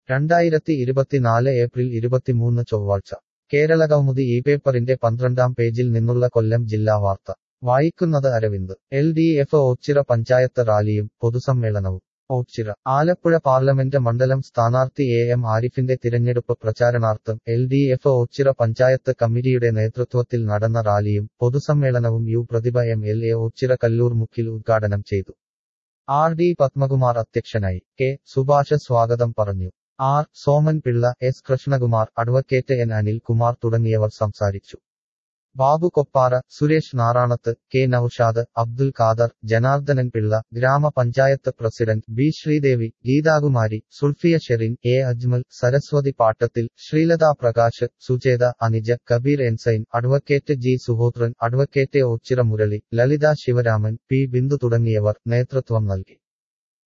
രണ്ടായിരത്തി ഇരുപത്തിനാല് ഏപ്രിൽ ഇരുപത്തിമൂന്ന് ചൊവ്വാഴ്ച കേരള കൗമുദി ഈ പേപ്പറിന്റെ പന്ത്രണ്ടാം പേജിൽ നിന്നുള്ള കൊല്ലം ജില്ലാ വാർത്ത വായിക്കുന്നത് Aravind L D F Ochira panchayat റാലിയും പൊതുസമ്മേളനവും ഓച്ചിറ ആലപ്പുഴ പാർലമെന്റ് മണ്ഡലം സ്ഥാനാർത്ഥി എ എം ആരിഫിന്റെ തിരഞ്ഞെടുപ്പ് പ്രചാരണാർത്ഥം L D F Ochira panchayat കമ്മിറ്റിയുടെ നേതൃത്വത്തിൽ നടന്ന റാലിയും പൊതുസമ്മേളനവും U Prathibha M L A Ochira Kallur മുക്കിൽ ഉദ്ഘാടനം ചെയ്തു ആർ ഡി പത്മകുമാർ അധ്യക്ഷനായി കെ സുഭാഷ് സ്വാഗതം പറഞ്ഞു R Soman Pillai S Krishnakumar advocate N Anilkumar തുടങ്ങിയവർ സംസാരിച്ചു Babu Koppara Suresh Naranath K Noushad Abdul Khader Janardhanan Pillai grama panchayat president B Sreedevi Geethakumari Sulfiya Sherin A Ajmal Saraswathi Pattathil Sreelatha Prakash Sucheta Anija Kabeer എൻസൈൻ advocate G Suhothran advocate Ochira Murali Lalitha Sivaraman P Bindu തുടങ്ങിയവർ നേതൃത്വം നൽകി